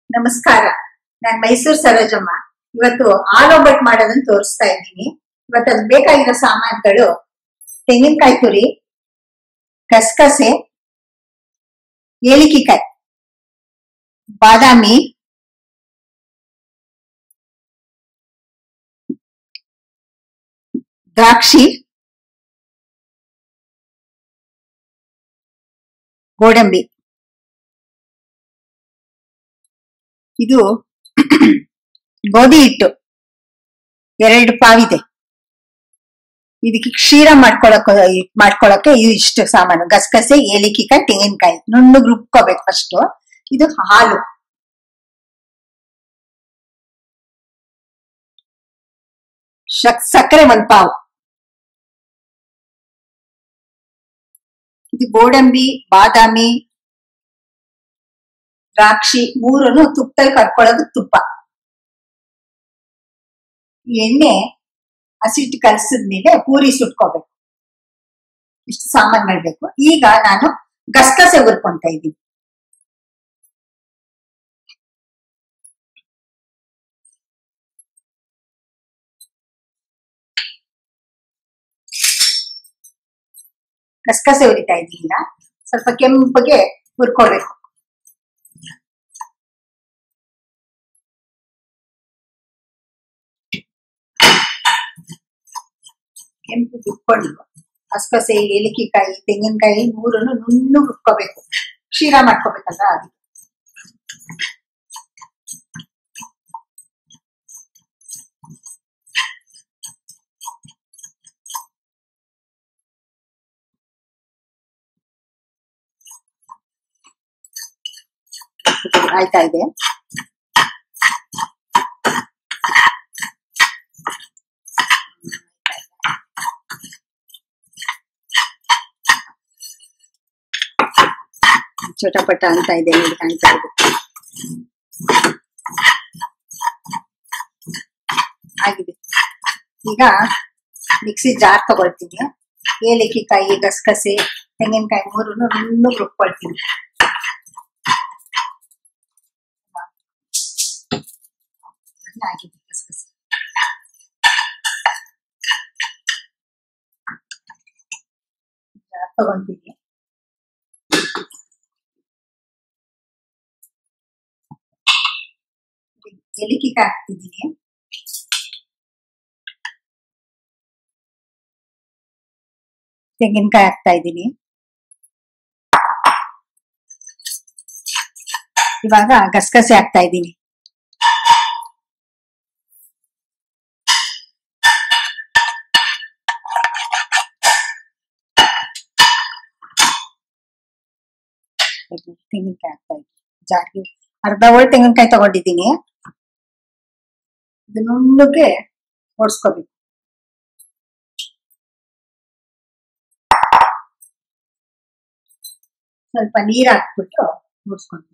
ನಮಸ್ಕಾರ ನಾನ್ ಮೈಸೂರು ಸರೋಜಮ್ಮ ಇವತ್ತು ಆಲೂಬಟ್ ಮಾಡೋದನ್ನ ತೋರಿಸ್ತಾ ಇದ್ದೀನಿ ಇವತ್ತು ಅದ್ ಬೇಕಾಗಿರೋ ಸಾಮಾನುಗಳು ತೆಂಗಿನಕಾಯಿ ತುರಿ ಗಸಗಸೆ ಏಲಕ್ಕಿಕಾಯಿ ಬಾದಾಮಿ ದ್ರಾಕ್ಷಿ ಗೋಡಂಬಿ ಇದು ಗೋಧಿ ಹಿಟ್ಟು ಎರಡು ಪಾವಿದೆ ಇದಕ್ಕೆ ಕ್ಷೀರ ಮಾಡ್ಕೊಳಕ್ ಮಾಡ್ಕೊಳಕ್ಕೆ ಇದು ಇಷ್ಟು ಸಾಮಾನು ಗಸಗಸೆ ಏಲಕ್ಕಿಕಾಯಿ ತೆಂಗಿನಕಾಯಿ ನುಣ್ಣಗ್ ರುಬ್ಕೋಬೇಕು ಫಸ್ಟ್ ಇದು ಹಾಲು ಶಕ್ ಸಕ್ಕರೆ ಒಂದ್ ಪಾವು ಇದು ಗೋಡಂಬಿ ಬಾದಾಮಿ ದ್ರಾಕ್ಷಿ ಮೂರನ್ನು ತುಪ್ಪದಲ್ಲಿ ಕರ್ಕೊಳ್ಳೋದು ತುಪ್ಪ ಈ ಎಣ್ಣೆ ಹಸಿಟ್ಟು ಕಲಸಿದ್ಮೇಲೆ ಪೂರಿ ಸುಟ್ಕೋಬೇಕು ಇಷ್ಟು ಸಾಮಾನುಗಳು ಬೇಕು ಈಗ ನಾನು ಗಸಗಸೆ ಹುರ್ಕೊಂತ ಇದ್ದೀನಿ ಗಸಗಸೆ ಹುರಿತಾ ಇದ್ದೀನಿ ಈಗ ಸ್ವಲ್ಪ ಕೆಂಪಗೆ ಹುರ್ಕೋಬೇಕು ಕೆಂಪು ಹುರ್ಕೊಂಡು ಗಸಗಸೆ ಏಲಕ್ಕಿಕಾಯಿ ತೆಂಗಿನಕಾಯಿ ಮೂರನ್ನು ನುಣ್ಣು ರುಬ್ಕೋಬೇಕು ಕ್ಷೀರ ಮಾಡ್ಕೋಬೇಕಲ್ಲ ಅದಕ್ಕೆ ಆಯ್ತಾ ಇದೆ ಚಟಪಟ ಅಂತ ಇದೆ ನೋಡಿ ಕಾಣ್ತಾ ಇದೆ ಆಗಿದೆ ಈಗ ಮಿಕ್ಸಿ ಜಾರ್ ತಗೊಳ್ತೀನಿ ಏಲಕ್ಕಿಕಾಯಿ ಗಸಗಸೆ ತೆಂಗಿನಕಾಯಿ ಮೂರು ನುಣ್ಣು ರುಬ್ಕೊಳ್ತೀನಿ ಆಗಿದೆ ಗಸಗಸೆ ಜಾರ್ ತಗೊಂತೀನಿ ಏಲಕ್ಕಿಕಾಯಿ ಹಾಕ್ತಿದ್ದೀನಿ ತೆಂಗಿನಕಾಯಿ ಹಾಕ್ತಾ ಇದ್ದೀನಿ ಇವಾಗ ಗಸಗಸೆ ಹಾಕ್ತಾ ಇದ್ದೀನಿ ತೆಂಗಿನಕಾಯಿ ಹಾಕ್ತಾ ಇದ್ದೀನಿ ಜಾರ್ಗೆ ಅರ್ಧ ಹೋಳ್ ತೆಂಗಿನಕಾಯಿ ತಗೊಂಡಿದ್ದೀನಿ ಇದು ನುಣ್ಣಗೆ ಓಡಿಸ್ಕೋಬೇಕು ಸ್ವಲ್ಪ ನೀರ್ ಹಾಕ್ಬಿಟ್ಟು ಓಡಿಸ್ಕೊಂಡು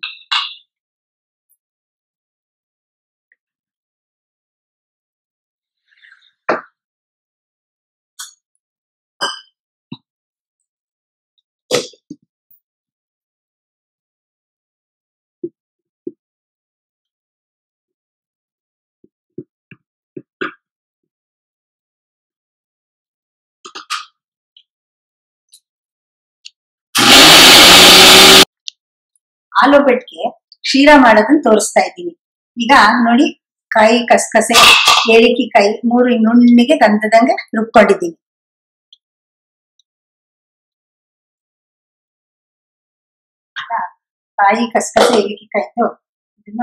ಆಲೂಗಡ್ಗೆ ಕ್ಷೀರ ಮಾಡೋದನ್ನ ತೋರಿಸ್ತಾ ಇದ್ದೀನಿ ಈಗ ನೋಡಿ ಕಾಯಿ ಕಸಕಸೆ ಏಲಕ್ಕಿಕಾಯಿ ಮೂರು ನುಣ್ಣಿಗೆ ಗಂಧದಂಗೆ ರುಬ್ಕೊಂಡಿದ್ದೀನಿ ಕಾಯಿ ಕಸಕಸೆ ಏಲಕ್ಕಿಕಾಯಿದು ಇದನ್ನ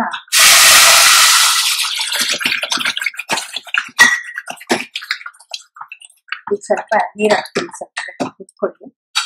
ಈಗ ಸ್ವಲ್ಪ ನೀರ್ ಹಾಕ್ತೀನಿ ಸ್ವಲ್ಪ ಕುತ್ಕೊಳ್ಳಿ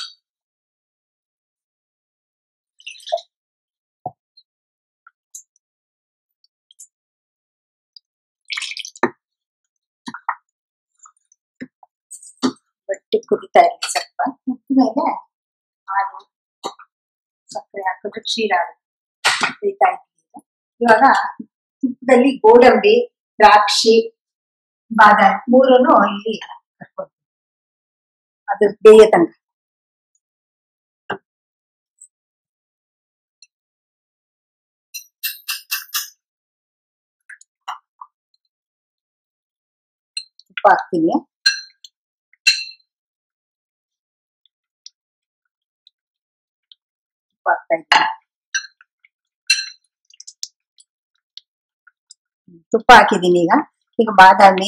ಬಟ್ಟೆ ಕುದಿತಾ ಇರಲಿ ಸ್ವಲ್ಪ ಕುದ್ದ ಮೇಲೆ ಹಾಲು ಸಕ್ಕರೆ ಹಾಕಿದ್ರೆ ಕ್ಷೀರ ಆಗುತ್ತೆ ಕುದಿತಾ ಇದ್ದೀನಿ ಇವಾಗ ತುಪ್ಪದಲ್ಲಿ ಗೋಡಂಬಿ ದ್ರಾಕ್ಷಿ ಬಾದಾಮಿ ಮೂರನ್ನು ಇಲ್ಲಿ ಹಾಕ್ಕೊಳ್ತೀನಿ ಅದು ಬೇಯ ತನಕ ತುಪ್ಪ ಹಾಕ್ತೀನಿ ತುಪ್ಪ ಹಾಕ್ತಾ ಇದ್ದೀನಿ ತುಪ್ಪ ಹಾಕಿದ್ದೀನಿ ಈಗ ಈಗ ಬಾದಾಮಿ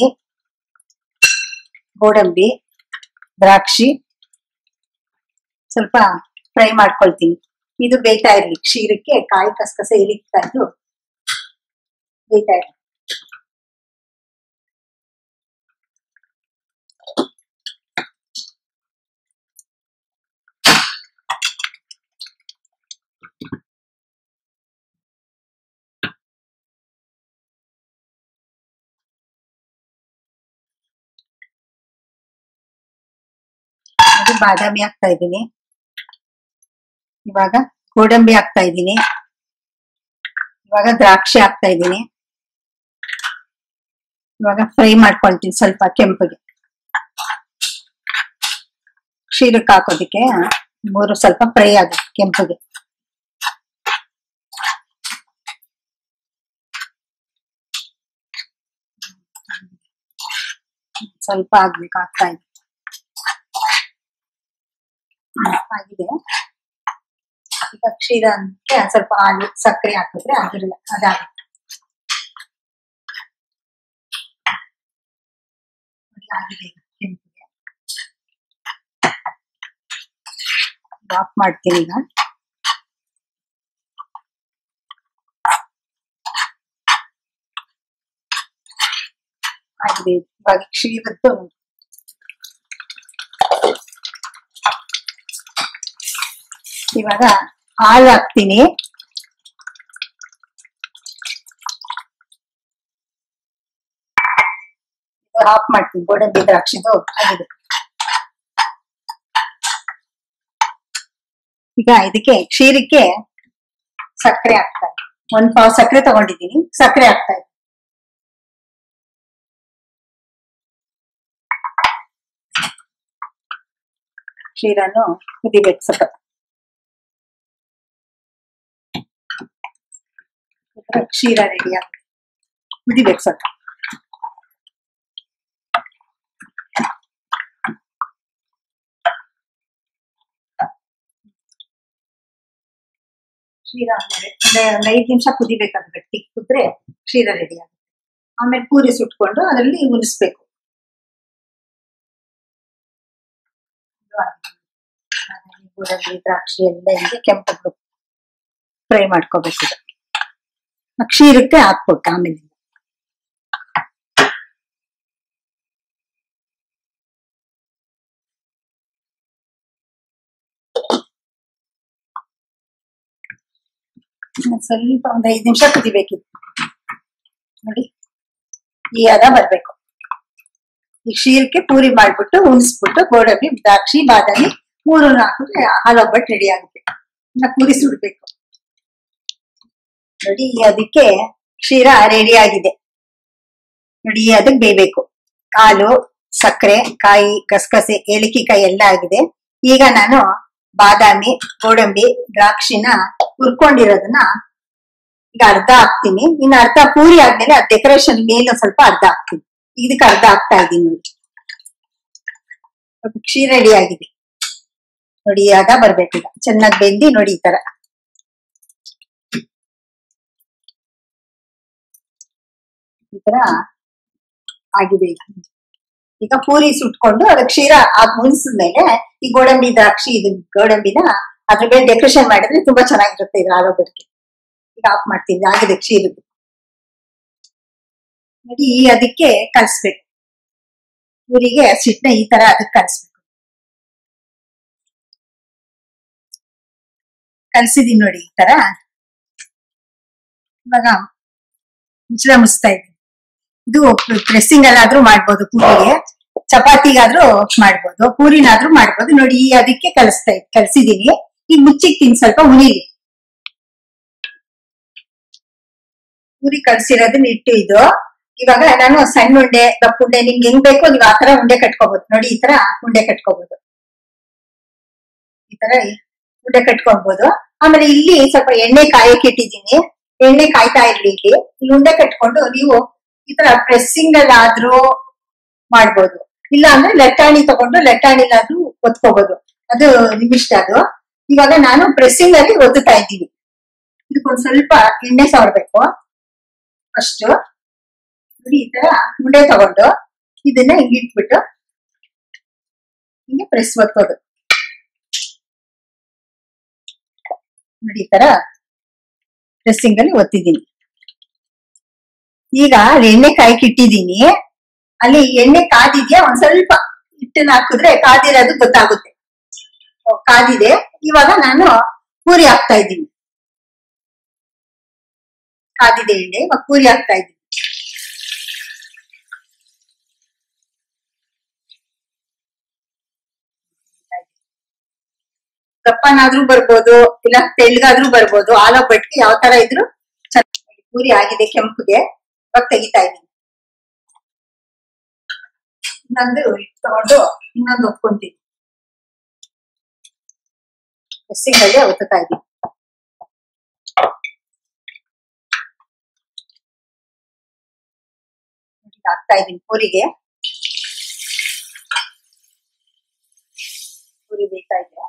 ಗೋಡಂಬಿ ದ್ರಾಕ್ಷಿ ಸ್ವಲ್ಪ ಫ್ರೈ ಮಾಡ್ಕೊಳ್ತೀನಿ ಇದು ಬೇಯ್ತಾ ಇರ್ಲಿ ಕ್ಷೀರಕ್ಕೆ ಕಾಯಿ ಕಸಕಸ ಇರಿತಾ ಇದ್ದು ಬೇಯ್ತಾ ಇರ್ಲಿ ಅದು ಬಾದಾಮಿ ಹಾಕ್ತಾ ಇದ್ದೀನಿ ಇವಾಗ ಗೋಡಂಬಿ ಹಾಕ್ತಾ ಇದ್ದೀನಿ ಇವಾಗ ದ್ರಾಕ್ಷಿ ಹಾಕ್ತಾ ಇದ್ದೀನಿ ಇವಾಗ ಫ್ರೈ ಮಾಡ್ಕೊಳ್ತೀನಿ ಸ್ವಲ್ಪ ಕೆಂಪಗೆ ಕ್ಷೀರಕ್ಕೆ ಹಾಕೋದಿಕ್ಕೆ ಮೂರು ಸ್ವಲ್ಪ ಫ್ರೈ ಆಗುತ್ತೆ ಕೆಂಪಗೆ ಸ್ವಲ್ಪ ಆಗ್ಬೇಕು ಆಗ್ತಾ ಇದೆ ಹ್ಮ್, ಆಗಿದೆ ಈಗ ಕ್ಷೀರ ಅಂದ್ರೆ ಸ್ವಲ್ಪ ಹಾಲು ಸಕ್ಕರೆ ಹಾಕಿದ್ರೆ ಅದ್ರಲ್ಲ ಅದಾಗುತ್ತೆ ನೋಡಿ, ಆಗಿದೆ ಈಗ ಕೆಂಪಿಗೆ ಆಫ್ ಮಾಡ್ತೀನಿ ಈಗ ಆಗಿದೆ ಇವಾಗ ಕ್ಷೀರದ್ದು ಇವಾಗ ಹಾಲು ಹಾಕ್ತೀನಿ ಆಫ್ ಮಾಡ್ತೀನಿ ಗೋಡಂಬಿ ದ್ರಾಕ್ಷಿದು ಆಗಿದೆ ಈಗ ಇದಕ್ಕೆ ಕ್ಷೀರಕ್ಕೆ ಸಕ್ಕರೆ ಹಾಕ್ತಾ ಇದ್ದೀನಿ. ಒಂದ್ ಪಾವ್ ಸಕ್ಕರೆ ತಗೊಂಡಿದ್ದೀನಿ ಸಕ್ಕರೆ ಹಾಕ್ತಾ ಇದ್ದೀನಿ ಕ್ಷೀರನು ಕುದಿಬೇಕು ಸ್ವಲ್ಪ ಕುದ್ರೆ ಕ್ಷೀರ ರೆಡಿ ಆಗುತ್ತೆ ಕುದಿಬೇಕು ಸ್ವಲ್ಪ ಕ್ಷೀರ ಆಮೇಲೆ ಒಂದೇ ಒಂದ್ ಐದ್ ನಿಮಿಷ ಕುದಿಬೇಕಾದ್ರೆ ಗಟ್ಟಿ ಕುದ್ರೆ ಕ್ಷೀರ ರೆಡಿ ಆಗುತ್ತೆ ಆಮೇಲೆ ಪೂರಿ ಸುಟ್ಕೊಂಡು ಅದರಲ್ಲಿ ಉಣಿಸ್ಬೇಕು ಇದು ಆಗಿದೆ. ಬಾದಾಮಿ, ಗೋಡಂಬಿ ದ್ರಾಕ್ಷಿ ಎಲ್ಲ ಹಿಂಗೆ ಕೆಂಪು ಫ್ರೈ ಮಾಡ್ಕೋಬೇಕು ಇದು. ಕ್ಷೀರಕ್ಕೆ ಹಾಕ್ಬೇಕು ಆಮೇಲೆ ಇನ್ನೊಂದ್ ಸ್ವಲ್ಪ ಒಂದ್ ಐದ್ ನಿಮಿಷ ಕುದಿಬೇಕಿತ್ತು ನೋಡಿ ಈ ಹದ ಬರ್ಬೇಕು ಈ ಕ್ಷೀರಕ್ಕೆ ಪೂರಿ ಮಾಡ್ಬಿಟ್ಟು ಉಣಿಸ್ಬಿಟ್ಟು ಗೋಡಂಬಿ ದ್ರಾಕ್ಷಿ ಬಾದಾಮಿ ಮೂರು ಹಾಕಿದ್ರೆ ಹಾಲೊಬ್ಬಟ್ಟು ರೆಡಿ ಆಗುತ್ತೆ ಇನ್ನ ಪೂರಿ ಸುಡ್ಬೇಕು ನೋಡಿ ಈ ಅದಕ್ಕೆ ಕ್ಷೀರ ರೆಡಿ ಆಗಿದೆ ನೋಡಿ ಈ ಅದಕ್ಕೆ ಬೇಯ್ಬೇಕು ಹಾಲು ಸಕ್ಕರೆ ಕಾಯಿ ಗಸಗಸೆ ಏಲಕ್ಕಿ ಕಾಯಿ ಎಲ್ಲ ಆಗಿದೆ ಈಗ ನಾನು ಬಾದಾಮಿ ಗೋಡಂಬಿ ದ್ರಾಕ್ಷಿನ ಹುರ್ಕೊಂಡಿರೋದನ್ನ ಈಗ ಅರ್ಧ ಹಾಕ್ತೀನಿ ಇನ್ನು ಅರ್ಧ ಪೂರಿ ಆದ್ಮೇಲೆ ಆ ಡೆಕೋರೇಷನ್ ಮೇಲೆ ಒಂದ್ ಸ್ವಲ್ಪ ಅರ್ಧ ಹಾಕ್ತೀನಿ ಇದಕ್ಕೆ ಅರ್ಧ ಹಾಕ್ತಾ ಇದ್ದೀನಿ ನೋಡಿ ಅದು ಕ್ಷೀರ ರೆಡಿ ಆಗಿದೆ ನೋಡಿ ಈ ಹದ ಬರ್ಬೇಕು ಈಗ ಚೆನ್ನಾಗಿ ಬೆಂದಿ ನೋಡಿ ಈ ತರ ಈ ತರ ಆಗಿದೆ ಈಗ ಈಗ ಪೂರಿ ಸುಟ್ಕೊಂಡು ಅದ ಕ್ಷೀರ ಅದ್ ಮುನ್ಸಿದ್ಮೇಲೆ ಈ ಗೋಡಂಬಿ ದ್ರಾಕ್ಷಿ ಇದು ಗೋಡಂಬಿನ ಅದ್ರ ಮೇಲೆ ಡೆಕೋರೇಷನ್ ಮಾಡಿದ್ರೆ ತುಂಬಾ ಚೆನ್ನಾಗಿರುತ್ತೆ ಇದು ಆರೋಗ್ಯಕ್ಕೆ ಈಗ ಆಫ್ ಮಾಡ್ತೀನಿ ಆಗಿದೆ ಕ್ಷೀರದ್ದು ನೋಡಿ ಈ ಅದಕ್ಕೆ ಕಲಿಸ್ಬೇಕು ಪೂರಿಗೆ ಸಿಟ್ಟನ ಈ ತರ ಅದಕ್ಕೆ ಕಲಿಸ್ಬೇಕು ಕಲ್ಸಿದೀನಿ ನೋಡಿ ಈ ತರ ಇವಾಗ ಮುಚ್ಚಳ ಮುಚ್ತಾ ಇದ್ದೀನಿ ಇದು ಪ್ರೆಸ್ಸಿಂಗ್ ಅಲ್ಲಾದ್ರೂ ಮಾಡ್ಬೋದು ಪೂರಿಗೆ ಚಪಾತಿಗಾದ್ರೂ ಮಾಡ್ಬೋದು ಪೂರಿನಾದ್ರೂ ಮಾಡ್ಬೋದು ನೋಡಿ ಈ ಅದಕ್ಕೆ ಕಲಿಸ್ತಾ ಇದ್ ಕಲ್ಸಿದೀನಿ ಈಗ ಮುಚ್ಚಿಕ್ತೀನಿ ಸ್ವಲ್ಪ ಉನಿಲಿ ಪೂರಿ ಕಲ್ಸಿರೋದನ್ನ ಇಟ್ಟು ಇದು ಇವಾಗ ನಾನು ಸಣ್ಣ ಉಂಡೆ ದಪ್ಪ ಉಂಡೆ ನಿಮ್ಗೆ ಹೆಂಗ್ ಬೇಕು ನೀವು ಆ ತರ ಉಂಡೆ ಕಟ್ಕೋಬಹುದು ನೋಡಿ ಈ ತರ ಉಂಡೆ ಕಟ್ಕೋಬಹುದು ಈ ತರ ಉಂಡೆ ಕಟ್ಕೊಬಹುದು ಆಮೇಲೆ ಇಲ್ಲಿ ಸ್ವಲ್ಪ ಎಣ್ಣೆ ಕಾಯಕ್ಕೆ ಇಟ್ಟಿದ್ದೀನಿ ಎಣ್ಣೆ ಕಾಯ್ತಾ ಇರ್ಲಿ ಇಲ್ಲಿ ಇಲ್ಲಿ ಉಂಡೆ ಕಟ್ಕೊಂಡು ನೀವು ಈ ತರ ಪ್ರೆಸ್ಸಿಂಗ್ ಅಲ್ಲಾದ್ರೂ ಮಾಡ್ಬೋದು ಇಲ್ಲ ಅಂದ್ರೆ ಲಟ್ಟಾಣಿ ತಗೊಂಡು ಲಟ್ಟಾಣಿಲಾದ್ರೂ ಒತ್ಕೋಬಹುದು ಅದು ನಿಮ್ಮಿಷ್ಟ ಅದು ಇವಾಗ ನಾನು ಪ್ರೆಸ್ಸಿಂಗ್ ಅಲ್ಲಿ ಒತ್ತುತ್ತಾ ಇದ್ದೀನಿ ಇದಕ್ಕೊಂದ್ ಸ್ವಲ್ಪ ಎಣ್ಣೆ ಸವರ್ಬೇಕು ಫಸ್ಟ್ ನೋಡಿ ಈ ತರ ಮುಂಡೆ ತಗೊಂಡು ಇದನ್ನ ಹಿಂಗ್ ಇಟ್ಬಿಟ್ಟು ಹಿಂಗೆ ಪ್ರೆಸ್ ಒತ್ತೋದು ನೋಡಿ ಈ ತರ ಪ್ರೆಸ್ಸಿಂಗ್ ಅಲ್ಲಿ ಒತ್ತಿದ್ದೀನಿ ಈಗ ಅಲ್ಲಿ ಎಣ್ಣೆ ಕಾಯ್ಕೆ ಇಟ್ಟಿದ್ದೀನಿ ಅಲ್ಲಿ ಎಣ್ಣೆ ಕಾದಿದ್ಯಾ ಒಂದ್ ಸ್ವಲ್ಪ ಹಿಟ್ಟನ್ನ ಹಾಕಿದ್ರೆ ಕಾದಿರೋದು ಗೊತ್ತಾಗುತ್ತೆ ಓ, ಕಾದಿದೆ ಇವಾಗ ನಾನು ಪೂರಿ ಹಾಕ್ತಾ ಇದ್ದೀನಿ ಕಾದಿದೆ ಎಣ್ಣೆ ಇವಾಗ ಪೂರಿ ಹಾಕ್ತಾ ಇದ್ದೀನಿ ದಪ್ಪನಾದ್ರೂ ಬರ್ಬೋದು ಇಲ್ಲ ತೆಳ್ಳಗಾದ್ರೂ ಬರ್ಬೋದು ಆಲೂ ಬಟ್ಟಿ ಯಾವ ತರ ಇದ್ರು ಚೆನ್ನಾಗಿ ಪೂರಿ ಆಗಿದೆ ಕೆಂಪುಗೆ ಇವಾಗ ತೆಗಿತಾ ಇದ್ದೀನಿ ಇನ್ನೊಂದು ಹಿಟ್ಟು ತಗೊಂಡು ಇನ್ನೊಂದು ಒತ್ಕೊಂತೀನಿ ಮಿಕ್ಸಿಂಗಲ್ಲೇ ಒತ್ತುತ್ತಾ ಇದ್ದೀನಿ ಈಗ ಹಾಕ್ತಾ ಇದ್ದೀನಿ ಪೂರಿಗೆ ಪೂರಿ ಬೇಯ್ತಾ ಇದೆ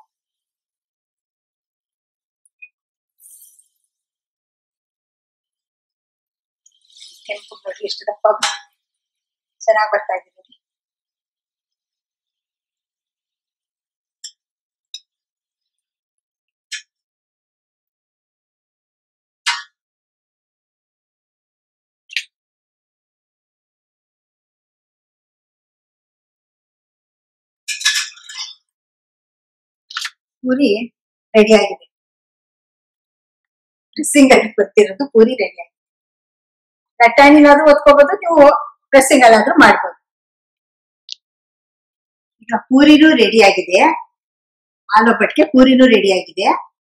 ಕೆಂಪು ನೋಡಿ ಎಷ್ಟು ದಪ್ಪ ಚೆನ್ನಾಗಿ ಬರ್ತಾ ಇದೆ ನೋಡಿ ಪೂರಿ ರೆಡಿ ಆಗಿದೆ ಡ್ರೆಸ್ಸಿಂಗ್ ಅಲ್ಲಿ ಗೊತ್ತಿರೋದು ಪೂರಿ ರೆಡಿ ಆಗಿದೆ ಲಟ್ಟಾಣಿಲಾದ್ರೂ ಒತ್ಕೋಬಹುದು ನೀವು ಡ್ರೆಸ್ಸಿಂಗ್ ಅಲ್ಲಾದ್ರೂ ಮಾಡ್ಬೋದು ಈಗ ಪೂರಿನೂ ರೆಡಿ ಆಗಿದೆ ಆಲೂ ಬಟ್ಗೆ ಪೂರಿನೂ ರೆಡಿ ಆಗಿದೆ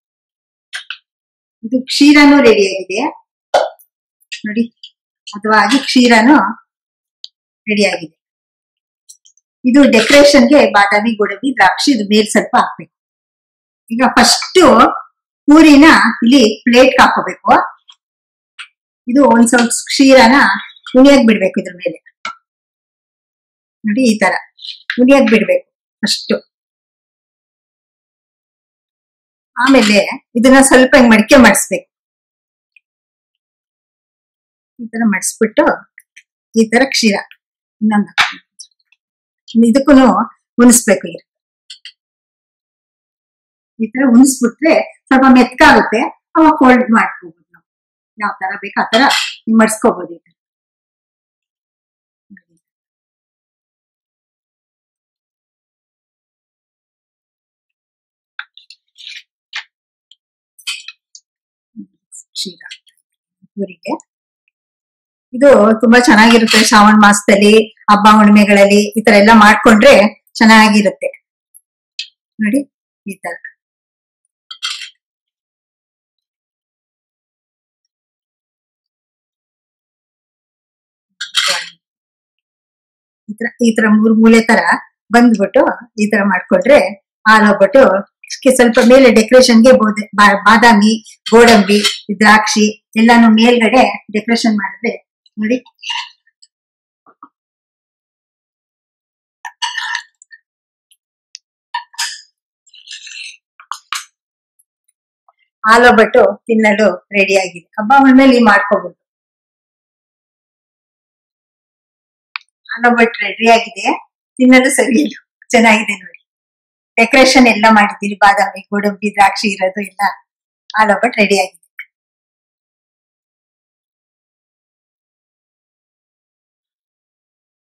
ಇದು ಕ್ಷೀರನೂ ರೆಡಿ ಆಗಿದೆ ನೋಡಿ ಅಥವಾ ಆಗಿ ಕ್ಷೀರನು ರೆಡಿ ಆಗಿದೆ ಇದು ಡೆಕೋರೇಷನ್ಗೆ ಬಾದಾಮಿ ಗೋಡಂಬಿ ದ್ರಾಕ್ಷಿ ಇದು ಮೇಲ್ ಸ್ವಲ್ಪ ಹಾಕ್ಬೇಕು ಈಗ ಫಸ್ಟ್ ಪೂರಿನ ಇಲ್ಲಿ ಪ್ಲೇಟ್ ಹಾಕೋಬೇಕು ಇದು ಒಂದ್ ಸ್ವಲ್ಪ ಕ್ಷೀರನ ಉಣಿಯಕ್ ಬಿಡ್ಬೇಕು ಇದ್ರ ಮೇಲೆ ನೋಡಿ ಈ ತರ ಉಣಿಯಕ್ ಬಿಡ್ಬೇಕು ಫಸ್ಟ್ ಆಮೇಲೆ ಇದನ್ನ ಸ್ವಲ್ಪ ಹಿಂಗ್ ಮಡಿಕೆ ಮಾಡಿಸ್ಬೇಕು ಈ ತರ ಮಡಿಸ್ಬಿಟ್ಟು ಈ ತರ ಕ್ಷೀರ ಇನ್ನೊಂದು ಇದಕ್ಕೂ ಉಣಿಸ್ಬೇಕು ಈಗ ಈ ತರ ಉಣಿಸ್ಬಿಟ್ರೆ ಸ್ವಲ್ಪ ಮೆತ್ಕಾಗುತ್ತೆ ಅವಾಗ ಫೋಲ್ಡ್ ಮಾಡ್ಕೋಬಹುದು ನಾವು ಯಾವ ತರ ಬೇಕು ಆ ತರ ಹಿಂಗ್ ಮಡ್ಸ್ಕೋಬಹುದು ಈಗ ಕ್ಷೀರ ಊರಿಗೆ ಇದು ತುಂಬಾ ಚೆನ್ನಾಗಿರುತ್ತೆ ಶ್ರಾವಣ ಮಾಸದಲ್ಲಿ ಹಬ್ಬ ಹುಣ್ಣಿಮೆಗಳಲ್ಲಿ ಈ ತರ ಎಲ್ಲ ಮಾಡ್ಕೊಂಡ್ರೆ ಚೆನ್ನಾಗಿರುತ್ತೆ ನೋಡಿ ಈ ತರ ಈ ತರ ಈ ತರ ಮೂರ್ ಮೂಲೆ ತರ ಬಂದ್ಬಿಟ್ಟು ಈ ತರ ಮಾಡ್ಕೊಂಡ್ರೆ ಹಾಲೋಗ್ಬಿಟ್ಟು ಸ್ವಲ್ಪ ಮೇಲೆ ಡೆಕೋರೇಷನ್ಗೆ ಬಾದಾಮಿ ಗೋಡಂಬಿ ದ್ರಾಕ್ಷಿ ಎಲ್ಲಾನು ಮೇಲ್ಗಡೆ ಡೆಕೋರೇಷನ್ ಮಾಡಿದ್ರೆ ನೋಡಿ ಹಾಲೋಬಟ್ಟು ತಿನ್ನಲು ರೆಡಿ ಆಗಿದೆ ಹಬ್ಬ ಹುಣ್ಣಿಮೆಲಿ ಮಾಡ್ಕೋಬಹುದು ಹಾಲೋಬಟ್ ರೆಡಿ ಆಗಿದೆ ತಿನ್ನಲು ಸರಿ ಚೆನ್ನಾಗಿದೆ ನೋಡಿ ಡೆಕೋರೇಷನ್ ಎಲ್ಲ ಮಾಡಿದ್ದೀರಿ ಬಾದಾಮಿ ಗೋಡಂಬಿ ದ್ರಾಕ್ಷಿ ಇರೋದು ಎಲ್ಲ ಹಾಲೋಬಟ್ ರೆಡಿ ಆಗಿದೆ